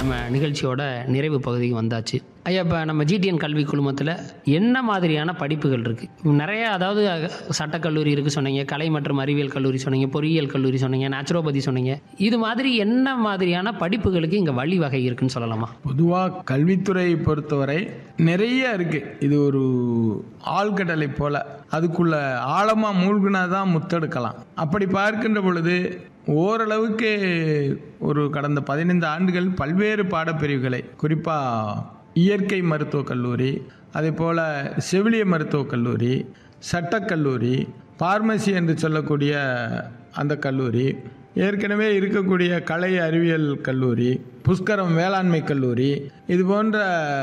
நம்ம நிகழ்ச்சியோட நிறைவு பகுதிக்கு வந்தாச்சு ஐயா இப்போ நம்ம ஜிடிஎன் கல்வி குழுமத்தில் என்ன மாதிரியான படிப்புகள் இருக்குது நிறைய அதாவது சட்டக்கல்லூரி இருக்குது சொன்னீங்க கலை மற்றும் அறிவியல் கல்லூரி சொன்னீங்க பொறியியல் கல்லூரி சொன்னீங்க நேச்சுரோபதி சொன்னீங்க இது மாதிரி என்ன மாதிரியான படிப்புகளுக்கு இங்கே வழிவகை இருக்குன்னு சொல்லலாமா பொதுவாக கல்வித்துறையை பொறுத்தவரை நிறைய இருக்கு இது ஒரு ஆழ்கடலை போல அதுக்குள்ள ஆழமாக மூழ்கினா தான் முத்தெடுக்கலாம் அப்படி பார்க்கின்ற பொழுது ஓரளவுக்கு ஒரு கடந்த பதினைந்து ஆண்டுகள் பல்வேறு பாடப்பிரிவுகளை குறிப்பாக இயற்கை மருத்துவக் கல்லூரி அதே போல் செவிலிய மருத்துவக் கல்லூரி சட்டக்கல்லூரி பார்மசி என்று சொல்லக்கூடிய அந்த கல்லூரி ஏற்கனவே இருக்கக்கூடிய கலை அறிவியல் கல்லூரி புஷ்கரம் வேளாண்மை கல்லூரி இது போன்ற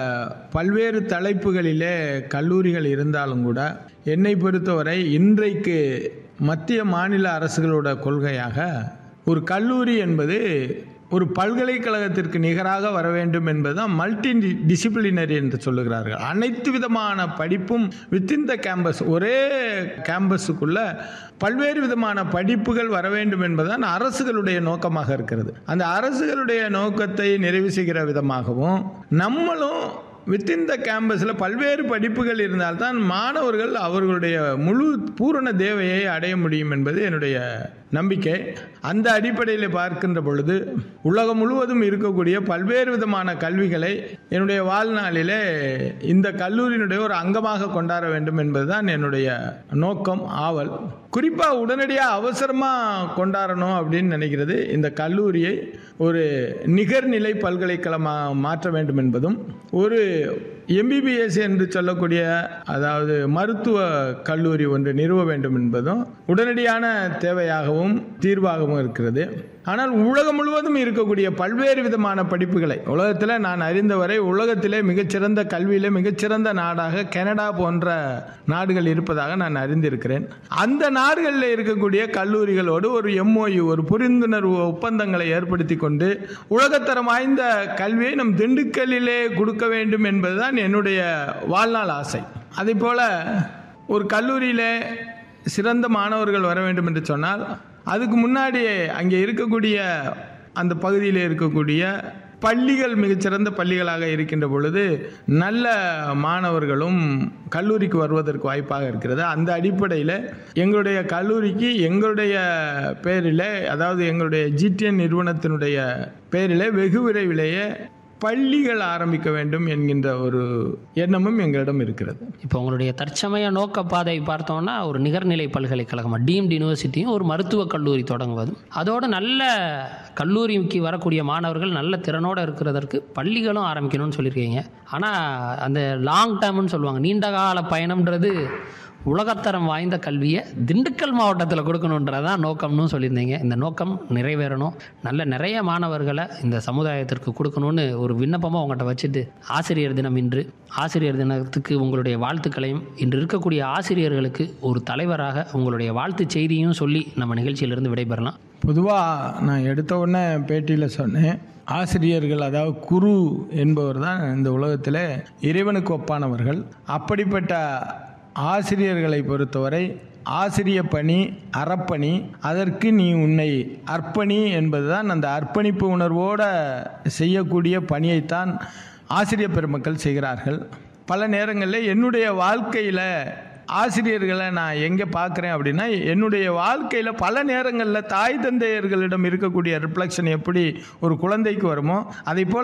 பல்வேறு தலைப்புகளிலே கல்லூரிகள் இருந்தாலும் கூட என்னை பொறுத்தவரை இன்றைக்கு மத்திய மாநில அரசுகளோட கொள்கையாக ஒரு கல்லூரி என்பது ஒரு பல்கலைக்கழகத்திற்கு நிகராக வர வேண்டும் என்பதுதான் மல்டி டிசிப்ளினரி என்று சொல்லுகிறார்கள் அனைத்து விதமான படிப்பும் வித்தின் த கேம்பஸ் ஒரே கேம்பஸுக்குள்ள பல்வேறு விதமான படிப்புகள் வர வேண்டும் என்பதுதான் அரசுகளுடைய நோக்கமாக இருக்கிறது அந்த அரசுகளுடைய நோக்கத்தை நிறைவு செய்கிற விதமாகவும் நம்மளும் வித்தின் த கேம்பஸில் பல்வேறு படிப்புகள் இருந்தால்தான் மாணவர்கள் அவர்களுடைய முழு பூரண தேவையை அடைய முடியும் என்பது என்னுடைய நம்பிக்கை அந்த அடிப்படையில் பார்க்கின்ற பொழுது உலகம் முழுவதும் இருக்கக்கூடிய பல்வேறு விதமான கல்விகளை என்னுடைய வாழ்நாளிலே இந்த கல்லூரியினுடைய ஒரு அங்கமாக கொண்டாட வேண்டும் என்பதுதான் என்னுடைய நோக்கம் ஆவல் குறிப்பாக உடனடியாக அவசரமாக கொண்டாடணும் அப்படின்னு நினைக்கிறது இந்த கல்லூரியை ஒரு நிகர்நிலை பல்கலைக்கழகமாக மாற்ற வேண்டும் என்பதும் ஒரு எம்பிபிஎஸ் என்று சொல்லக்கூடிய அதாவது மருத்துவ கல்லூரி ஒன்று நிறுவ வேண்டும் என்பதும் உடனடியான தேவையாகவும் தீர்வாகவும் இருக்கிறது ஆனால் உலகம் முழுவதும் இருக்கக்கூடிய பல்வேறு விதமான படிப்புகளை உலகத்தில் நான் அறிந்தவரை உலகத்திலே மிகச்சிறந்த கல்வியிலே மிகச்சிறந்த நாடாக கனடா போன்ற நாடுகள் இருப்பதாக நான் அறிந்திருக்கிறேன் அந்த நாடுகளில் இருக்கக்கூடிய கல்லூரிகளோடு ஒரு எம்ஓயு ஒரு புரிந்துணர்வு ஒப்பந்தங்களை ஏற்படுத்தி கொண்டு உலகத்தரம் வாய்ந்த கல்வியை நம் திண்டுக்கல்லிலே கொடுக்க வேண்டும் என்பதுதான் என்னுடைய வாழ்நாள் ஆசை அதே போல் ஒரு கல்லூரியிலே சிறந்த மாணவர்கள் வர வேண்டும் என்று சொன்னால் அதுக்கு முன்னாடியே அங்கே இருக்கக்கூடிய அந்த பகுதியில் இருக்கக்கூடிய பள்ளிகள் மிகச்சிறந்த பள்ளிகளாக இருக்கின்ற பொழுது நல்ல மாணவர்களும் கல்லூரிக்கு வருவதற்கு வாய்ப்பாக இருக்கிறது அந்த அடிப்படையில் எங்களுடைய கல்லூரிக்கு எங்களுடைய பேரில் அதாவது எங்களுடைய ஜிடிஎன் நிறுவனத்தினுடைய பேரில் வெகு விரைவிலேயே பள்ளிகள் ஆரம்பிக்க வேண்டும் என்கின்ற ஒரு எண்ணமும் எங்களிடம் இருக்கிறது இப்போ உங்களுடைய தற்சமய நோக்க பாதை பார்த்தோம்னா ஒரு நிகர்நிலை பல்கலைக்கழகம் டீம்டு யூனிவர்சிட்டியும் ஒரு மருத்துவக் கல்லூரி தொடங்குவதும் அதோடு நல்ல கல்லூரிக்கு வரக்கூடிய மாணவர்கள் நல்ல திறனோடு இருக்கிறதற்கு பள்ளிகளும் ஆரம்பிக்கணும்னு சொல்லியிருக்கீங்க ஆனால் அந்த லாங் டேர்ம்னு சொல்லுவாங்க நீண்ட கால பயணம்ன்றது உலகத்தரம் வாய்ந்த கல்வியை திண்டுக்கல் மாவட்டத்தில் கொடுக்கணுன்றதான் நோக்கம்னு சொல்லியிருந்தீங்க இந்த நோக்கம் நிறைவேறணும் நல்ல நிறைய மாணவர்களை இந்த சமுதாயத்திற்கு கொடுக்கணும்னு ஒரு விண்ணப்பமாக உங்கள்கிட்ட வச்சுட்டு ஆசிரியர் தினம் இன்று ஆசிரியர் தினத்துக்கு உங்களுடைய வாழ்த்துக்களையும் இன்று இருக்கக்கூடிய ஆசிரியர்களுக்கு ஒரு தலைவராக உங்களுடைய வாழ்த்து செய்தியும் சொல்லி நம்ம நிகழ்ச்சியிலிருந்து விடைபெறலாம் பொதுவாக நான் எடுத்த உடனே பேட்டியில் சொன்னேன் ஆசிரியர்கள் அதாவது குரு என்பவர் தான் இந்த உலகத்தில் இறைவனுக்கு ஒப்பானவர்கள் அப்படிப்பட்ட ஆசிரியர்களை பொறுத்தவரை ஆசிரிய பணி அறப்பணி அதற்கு நீ உன்னை அர்ப்பணி என்பதுதான் அந்த அர்ப்பணிப்பு உணர்வோடு செய்யக்கூடிய பணியைத்தான் ஆசிரியர் பெருமக்கள் செய்கிறார்கள் பல நேரங்களில் என்னுடைய வாழ்க்கையில் ஆசிரியர்களை நான் எங்கே பார்க்குறேன் அப்படின்னா என்னுடைய வாழ்க்கையில் பல நேரங்களில் தாய் தந்தையர்களிடம் இருக்கக்கூடிய ரிஃப்ளெக்ஷன் எப்படி ஒரு குழந்தைக்கு வருமோ அதை போல்